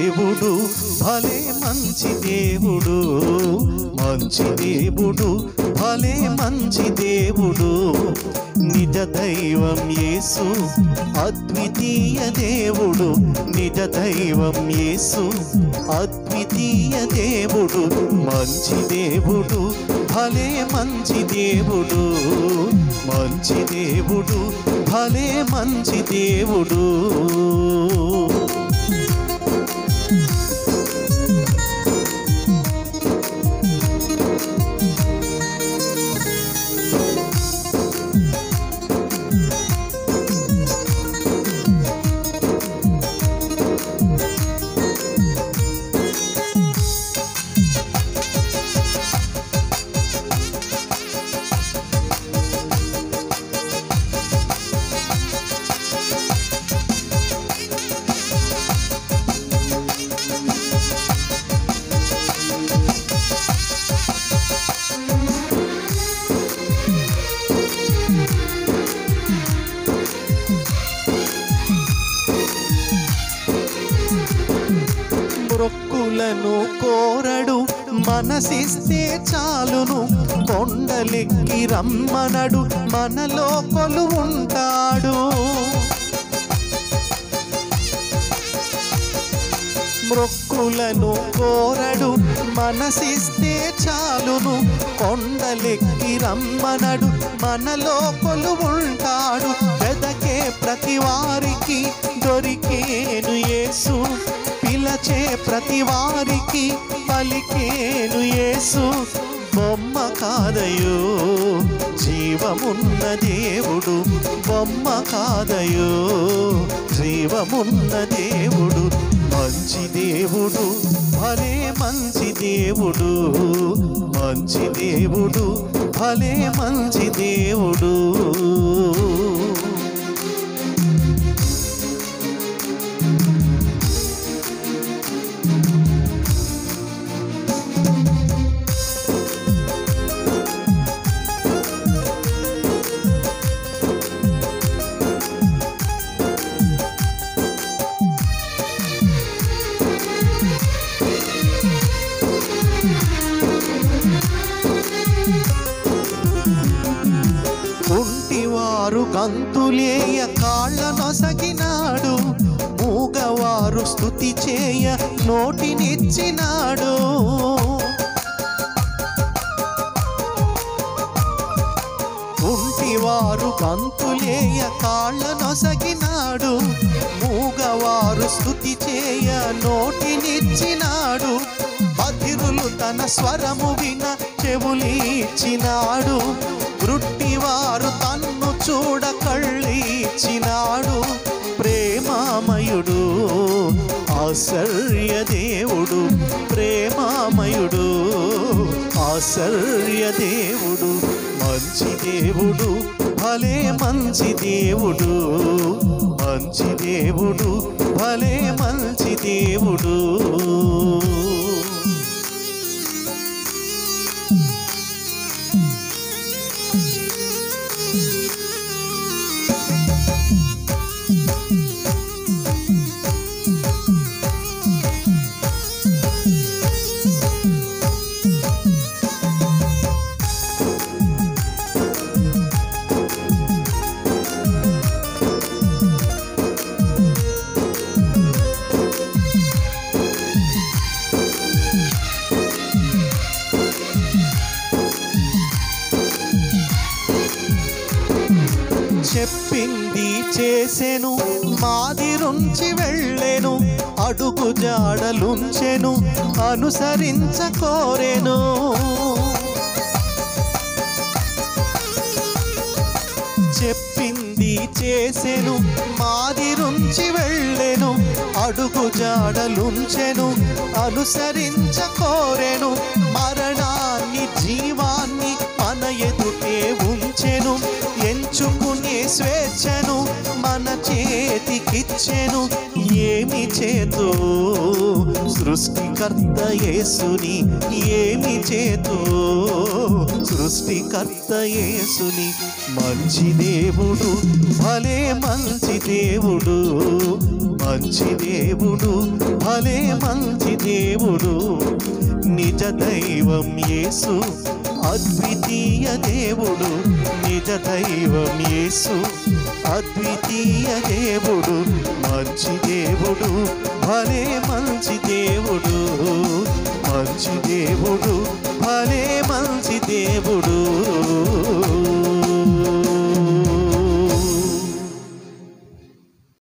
దేవుడు భలే మంచి దేవుడు మంచి దేవుడు భలే మంచి దేవుడు నిజ దైవం యేసు అద్వితీయ దేవుడు నిజ దైవం యేసు అద్వితీయ దేవుడు మంచి దేవుడు భలే మంచి దేవుడు మంచి దేవుడు భలే మంచి దేవుడు మొక్కులను కోరడు మనసిస్తే చాలును కొండలెక్కి రమ్మనడు మనలో కొలువుంటాడు మొక్కులను కోరడు మనసిస్తే చాలును కొండలెక్కి రమ్మనడు మనలో కొలువుంటాడు వెదకే ప్రతి వారికి దొరికేను యేసు పిలచే ప్రతి వారికి పలికేను యేసు బొమ్మ కాదయో జీవమున్న దేవుడు బొమ్మ కాదయో జీవమున్న దేవుడు మంచి దేవుడు భలే మంచి దేవుడు మంచి దేవుడు భలే మంచి దేవుడు కుంటివారు గంతులేయ కాళ్ళ నొసగినాడు మూగవారు స్థుతి చేయ నోటినిచ్చినాడు కుంటివారు గంతులేయ కాళ్ళ నొసగినాడు మూగవారు స్థుతి చేయ నోటినిచ్చినాడు బధిరులు తన స్వరము విన చెవులిచ్చినాడు వృట్టివారు తన్ను చూడ కళ్ళిచ్చినాడు ప్రేమామయుడు ఆశ్చర్య దేవుడు ప్రేమామయుడు ఆశ్చర్య దేవుడు మంచి దేవుడు భలే మంచి దేవుడు మంచి దేవుడు భలే మంచి దేవుడు చెప్పింది చేసెను మాదిరుంచి వెళ్ళెను అడుగు జాడలుంచెను అనుసరించకోరెను చెప్పింది చేసెను మాదిరుంచి వెళ్ళెను అడుగు జాడలుంచెను అనుసరించకోరెను మరణాన్ని జీవాన్ని మన ఎదుటే ఉంచెను ఎంచుకునే స్వేచ్ఛను మన చేతికిచ్చెను ఏమి చేతో సృష్టికర్త యేసుని ఏమి చేతో సృష్టికర్త యేసుని మంచి దేవుడు భలే మంచి దేవుడు మంచి దేవుడు భలే మంచి దేవుడు నిజ దైవం యేసు అద్వితీయ దేవుడు నిజ దైవం యేసు అద్వితీయ దేవుడు మంచి దేవుడు భలే మంచి దేవుడు మంచి దేవుడు భలే మంచి దేవుడు